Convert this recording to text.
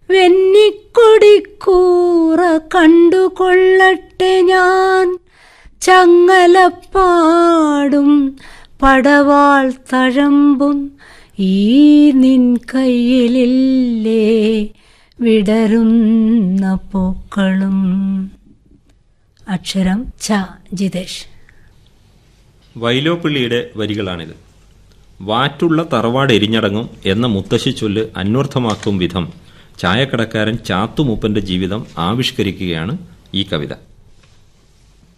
വെന്നിക്കൊടിക്കൂറ കണ്ടുകൊള്ളട്ടെ ഞാൻ ചങ്ങലപ്പാടും പടവാൾ തഴമ്പും ഈ നിൻ കയ്യിലില്ലേ വിടരുന്ന പൂക്കളും അക്ഷരം ച ജിതേഷ് വൈലോപ്പിള്ളിയുടെ വരികളാണിത് വാറ്റുള്ള തറവാട് എരിഞ്ഞടങ്ങും എന്ന മുത്തശ്ശി ചൊല്ല് അന്വർത്ഥമാക്കും വിധം ചായക്കടക്കാരൻ ചാത്തുമൂപ്പന്റെ ജീവിതം ആവിഷ്കരിക്കുകയാണ് ഈ കവിത